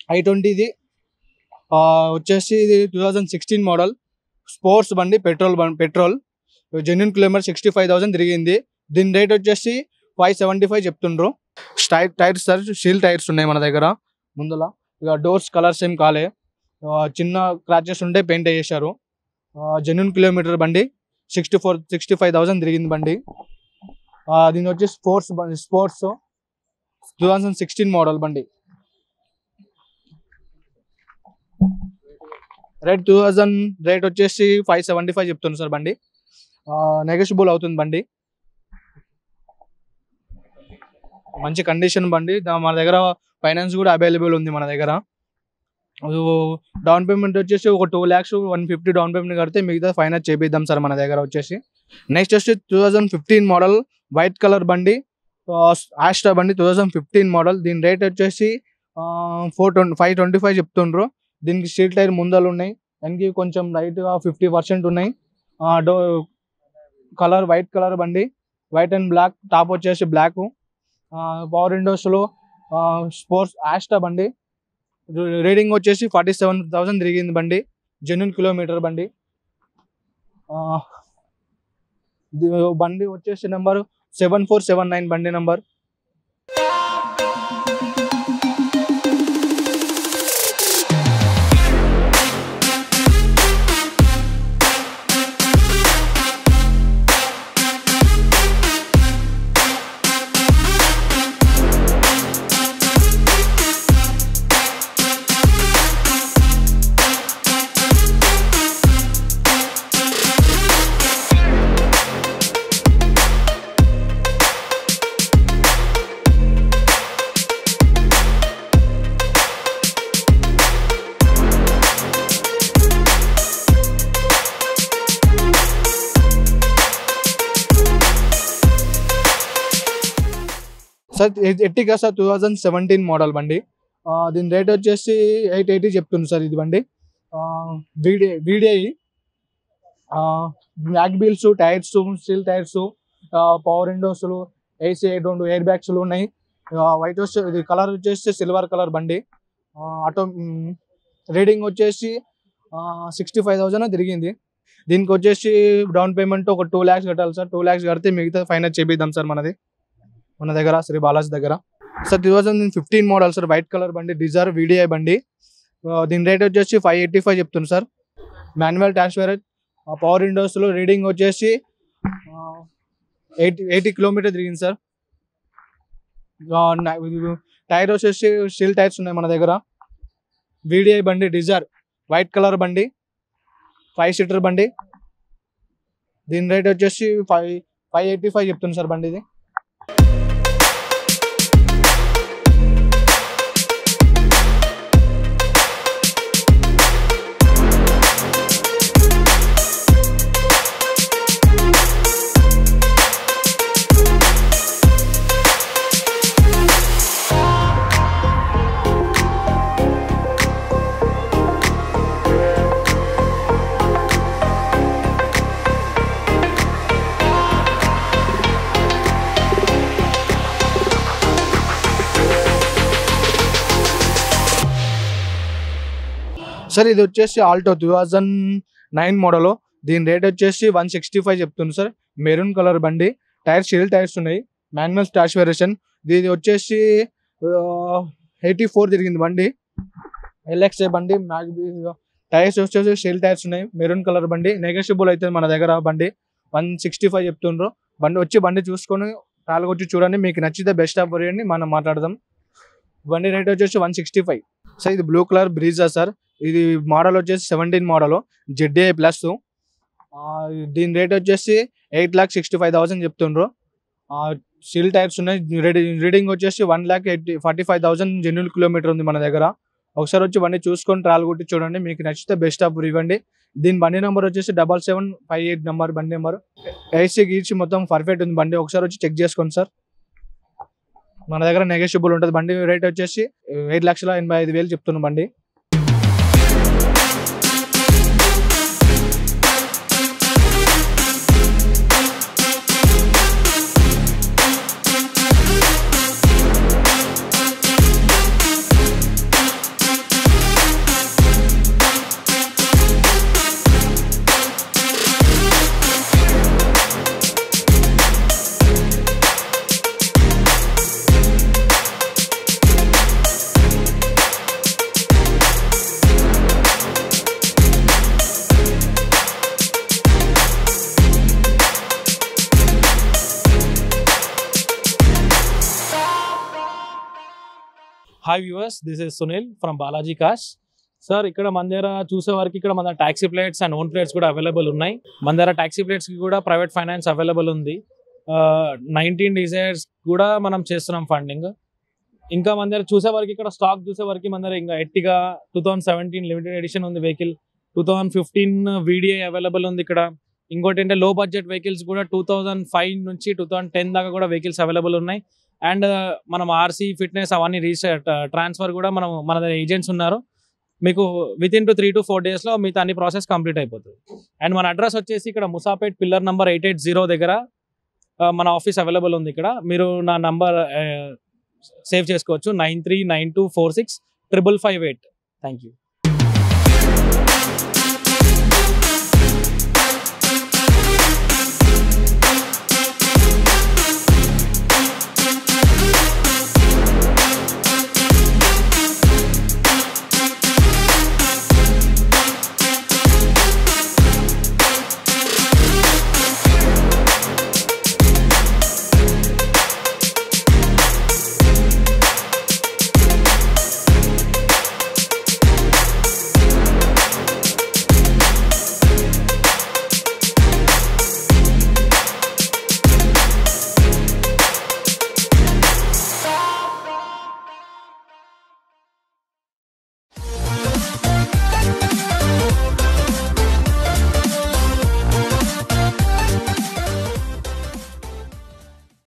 I ట్వంటీది వచ్చేసి ఇది two thousand sixteen model sports బండి పెట్రోల్ బండి petrol genuine kilometre sixty five thousand తిరిగింది దీని రేట్ వచ్చేసి ఫైవ్ సెవెంటీ ఫైవ్ చెప్తుండ్రు స్టైర్ టైర్స్ సార్ స్టీల్ టైర్స్ ఉన్నాయి మన దగ్గర ముందల ఇక డోర్స్ కలర్స్ ఏం కాలే ఆ, చిన్న క్రాచెస్ ఉంటే పెయింట్ చేశారు జెన్యున్ కిలోమీటర్ బండి sixty four sixty five thousand తిరిగింది బండి ఆ, దీని వచ్చి స్పోర్ట్స్ బండి sports two thousand sixteen model బండి రేట్ టూ థౌజండ్ రేట్ వచ్చేసి ఫైవ్ సెవెంటీ ఫైవ్ చెప్తుంది సార్ బండి నెగోషియబుల్ అవుతుంది బండి మంచి కండిషన్ బండి దా- మన దగ్గర ఫైనాన్స్ కూడా అవైలబుల్ ఉంది మన దగ్గర డౌన్ పేమెంట్ వచ్చేసి ఒక two lakhs one fifty down payment కడితే మిగతా ఫైనాన్స్ చేపిద్దాం సార్ మన దగ్గర వచ్చేసి నెక్స్ట్ వచ్చి two thousand fifteen model white colour బండి ఆస్ట్రా బండి టూ థౌజండ్ ఫిఫ్టీన్ మోడల్ దీని రేట్ వచ్చేసి four twenty five twenty five చెప్తుండ్రు దీనికి స్టీల్ టైర్ ముందలు ఉన్నాయి దానికి కొంచెం లైట్గా ఫిఫ్టీ పర్సెంట్ ఉన్నాయి డో కలర్ వైట్ కలర్ బండి వైట్ అండ్ బ్లాక్ టాప్ వచ్చేసి బ్లాక్ పవర్ విండోస్లో స్పోర్ట్స్ ఆస్టా బండి రీడింగ్ వచ్చేసి ఫార్టీ సెవెన్ థౌసండ్ తిరిగింది బండి జెన్యున్ కిలోమీటర్ బండి ఆ, ది- బండి వచ్చేసి number seven four seven nine బండి number sir Ertiga sir two thousand seventeen model బండి ఆ, దీని రేట్ వచ్చేసి ఎయిట్ ఎయిటీ చెప్తుంది సార్ ఇది బండి VDI VDI back wheels tyres steel tyres power విండోస్లు ఏసీ రెండు ఎయిర్ బ్యాగ్స్లు ఉన్నాయి వైట్ వచ్చి ఇది కలర్ వచ్చేసి సిల్వర్ కలర్ బండి ఆటో రీడింగ్ వచ్చేసి సిక్స్టీ ఫైవ్ థౌసండ్ తిరిగింది దీనికి వచ్చేసి డౌన్ పేమెంట్ ఒక టూ ల్యాక్స్ కట్టాలి సార్ టూ ల్యాక్స్ కడితే మిగతా ఫైనాన్స్ చేపిద్దాం సార్ మనది మన దగ్గర శ్రీ బాలాజీ దగ్గర sir two thousand fifteen model sir white colour బండి డిజైర్ వీడిఐ బండి ఆ, దీని రేట్ వచ్చేసి ఫైవ్ ఎయిటీ ఫైవ్ చెప్తుంది సార్ మాన్యువల్ ట్రాన్స్ఫర్ పవర్ విండోస్లో రీడింగ్ వచ్చేసి ఎయిటీ ఎయిటీ కిలోమీటర్ తిరిగింది సార్ టైర్ వచ్చేసి స్టీల్ టైర్స్ ఉన్నాయి మన దగ్గర వీడిఐ బండి డిజైర్ వైట్ కలర్ బండి ఫైవ్ సీటర్ బండి దీని రేట్ వచ్చేసి ఫైవ్ ఫైవ్ ఎయిటీ ఫైవ్ చెప్తుంది సార్ బండి ఇది సార్ ఇది వచ్చేసి Alto two thousand nine model దీని రేట్ వచ్చేసి వన్ సిక్స్టీ ఫైవ్ చెప్తుంది సార్ మెరూన్ కలర్ బండి టైర్స్ స్టీల్ టైర్స్ ఉన్నాయి మాన్యువల్ స్టాష్ వేరియేషన్ దీని వచ్చేసి ఎయిటీ ఫోర్ తిరిగింది బండి ఎల్ఎక్స్ఏ బండి టైర్స్ వచ్చేసి స్టీల్ టైర్స్ ఉన్నాయి మెరూన్ కలర్ బండి నెగోషియబుల్ అవుతుంది మన దగ్గర బండి వన్ సిక్స్టీ ఫైవ్ చెప్తుండ్రు బండి వచ్చి బండి చూసుకొని కాలుగా వచ్చి చూడండి మీకు నచ్చితే బెస్ట్ ఆఫ్ అని మనం మాట్లాడదాం బండి రేట్ వచ్చేసి వన్ సిక్స్టీ ఫైవ్ సార్ ఇది బ్లూ కలర్ బ్రీజా సార్ ఇది మోడల్ వచ్చేసి సెవెంటీన్ మోడల్ జెడ్ఏ ప్లస్ దీని రేట్ వచ్చేసి eight lakh sixty five thousand చెప్తుండ్రు స్టీల్ టైర్స్ ఉన్నాయి రీడింగ్ వచ్చేసి one lakh eighty forty five thousand genuine kilometre ఉంది మన దగ్గర ఒకసారి వచ్చి బండి చూసుకొని ట్రాల్ కొట్టి చూడండి మీకు నచ్చితే బెస్ట్ ఆఫ్ ఇవ్వండి దీని బండి నెంబర్ వచ్చేసి double seven five eight number బండి నెంబర్ ఏసీ గీచి మొత్తం పర్ఫెక్ట్ ఉంది బండి ఒకసారి వచ్చి చెక్ చేసుకోండి సార్ మన దగ్గర నెగోషియబుల్ ఉంటుంది బండి రేట్ వచ్చేసి ఎయిట్ లక్షల ఎనభై ఐదు వేలు చెప్తున్నాం బండి hi viewers this is Sunil from Balaji cars sir ఇక్కడ మన దగ్గర చూసే వరకు ఇక్కడ మన taxi plates and own plates కూడా అవైలబుల్ ఉన్నాయి మన దగ్గర ట్యాక్సీ ప్లేట్స్కి కూడా ప్రైవేట్ ఫైనాన్స్ అవైలబుల్ ఉంది నైన్టీన్ డిజైర్స్ కూడా మనం చేస్తున్నాం ఫండింగ్ ఇంకా మన దగ్గర చూసే వరకు ఇక్కడ స్టాక్ చూసే వరకు మన దగ్గర ఇంకా Ertiga two thousand seventeen limited edition ఉంది vehicle two thousand fifteen VDI available ఉంది ఇక్కడ ఇంకోటి అంటే లో బడ్జెట్ వెహికల్స్ కూడా టూ థౌసండ్ ఫైవ్ నుంచి టూ థౌసండ్ టెన్ దాకా కూడా వెహికల్స్ అవైలబుల్ ఉన్నాయి అండ్ మనం ఆర్సీ ఫిట్నెస్ అవన్నీ రీసెట్ ట్రాన్స్ఫర్ కూడా మనం మన దగ్గర ఏజెంట్స్ ఉన్నారు మీకు within two three to four డేస్లో మీతో అన్ని ప్రాసెస్ కంప్లీట్ అయిపోతుంది అండ్ మన అడ్రస్ వచ్చేసి ఇక్కడ Moosapet pillar number eight eight zero దగ్గర ఆ, మన ఆఫీస్ అవైలబుల్ ఉంది ఇక్కడ మీరు నా నంబర్ సేవ్ చేసుకోవచ్చు nine three nine two four six triple five eight thank you